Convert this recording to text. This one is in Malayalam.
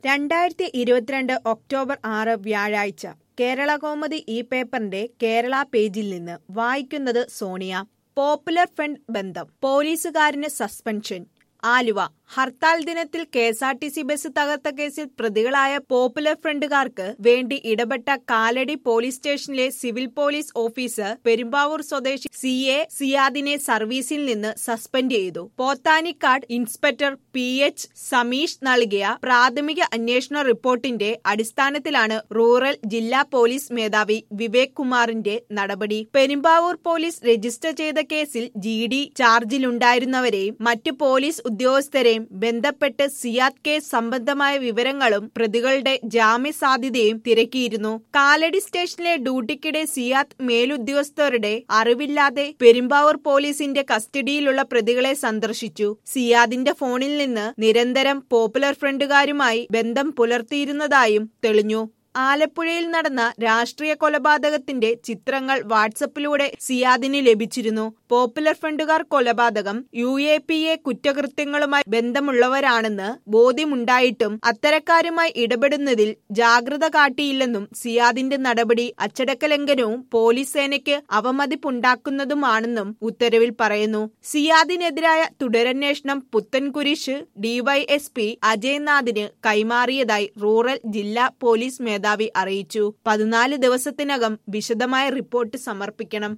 രണ്ടായിരത്തി ഇരുപത്തിരണ്ട് ഒക്ടോബർ ആറ് വ്യാഴാഴ്ച കേരള കോമതി ഈ പേപ്പറിന്റെ കേരള പേജിൽ നിന്ന് വായിക്കുന്നത് സോണിയ പോപ്പുലർ ഫ്രണ്ട് ബന്ധം പോലീസുകാരന് സസ്പെൻഷൻ ആലുവ ഹർത്താൽ ദിനത്തിൽ K S R T C bus തകർത്ത കേസിൽ പ്രതികളായ പോപ്പുലർ ഫ്രണ്ടുകാർക്ക് വേണ്ടി ഇടപെട്ട കാലടി പോലീസ് സ്റ്റേഷനിലെ സിവിൽ പോലീസ് ഓഫീസർ പെരുമ്പാവൂർ സ്വദേശി സി എ സിയാദിനെ സർവീസിൽ നിന്ന് സസ്പെൻഡ് ചെയ്തു Pothanicad inspector P H Sameesh നൽകിയ പ്രാഥമിക അന്വേഷണ റിപ്പോർട്ടിന്റെ അടിസ്ഥാനത്തിലാണ് റൂറൽ ജില്ലാ പോലീസ് മേധാവി വിവേക് കുമാറിന്റെ നടപടി പെരുമ്പാവൂർ പോലീസ് രജിസ്റ്റർ ചെയ്ത കേസിൽ ജി ഡി ചാർജിലുണ്ടായിരുന്നവരെയും മറ്റു പോലീസ് ഉദ്യോഗസ്ഥരെയും ബന്ധപ്പെട്ട് സിയാദ് കേസ് സംബന്ധമായ വിവരങ്ങളും പ്രതികളുടെ ജാമ്യ സാധ്യതയും തിരക്കിയിരുന്നു കാലടി സ്റ്റേഷനിലെ ഡ്യൂട്ടിക്കിടെ സിയാദ് മേലുദ്യോഗസ്ഥരുടെ അറിവില്ലാതെ പെരുമ്പാവൂർ പോലീസിന്റെ കസ്റ്റഡിയിലുള്ള പ്രതികളെ സന്ദർശിച്ചു സിയാദിന്റെ ഫോണിൽ നിന്ന് നിരന്തരം പോപ്പുലർ ഫ്രണ്ടുകാരുമായി ബന്ധം പുലർത്തിയിരുന്നതായും തെളിഞ്ഞു ആലപ്പുഴയിൽ നടന്ന രാഷ്ട്രീയ കൊലപാതകത്തിന്റെ ചിത്രങ്ങൾ വാട്സപ്പിലൂടെ സിയാദിന് ലഭിച്ചിരുന്നു പോപ്പുലർ ഫ്രണ്ടുകാർ കൊലപാതകം യു എ പി എ കുറ്റകൃത്യങ്ങളുമായി ബന്ധമുള്ളവരാണെന്ന് ബോധ്യമുണ്ടായിട്ടും അത്തരക്കാരുമായി ഇടപെടുന്നതിൽ ജാഗ്രത കാട്ടിയില്ലെന്നും സിയാദിന്റെ നടപടി അച്ചടക്കലംഘനവും പോലീസ് സേനയ്ക്ക് അവമതിപ്പുണ്ടാക്കുന്നതുമാണെന്നും ഉത്തരവിൽ പറയുന്നു സിയാദിനെതിരായ തുടരന്വേഷണം പുത്തൻകുരിശ് ഡിവൈഎസ്പി അജയ്നാഥിന് കൈമാറിയതായി റൂറൽ ജില്ലാ പോലീസ് മേധാവി അറിയിച്ചു പതിനാല് ദിവസത്തിനകം വിശദമായ റിപ്പോർട്ട് സമർപ്പിക്കണം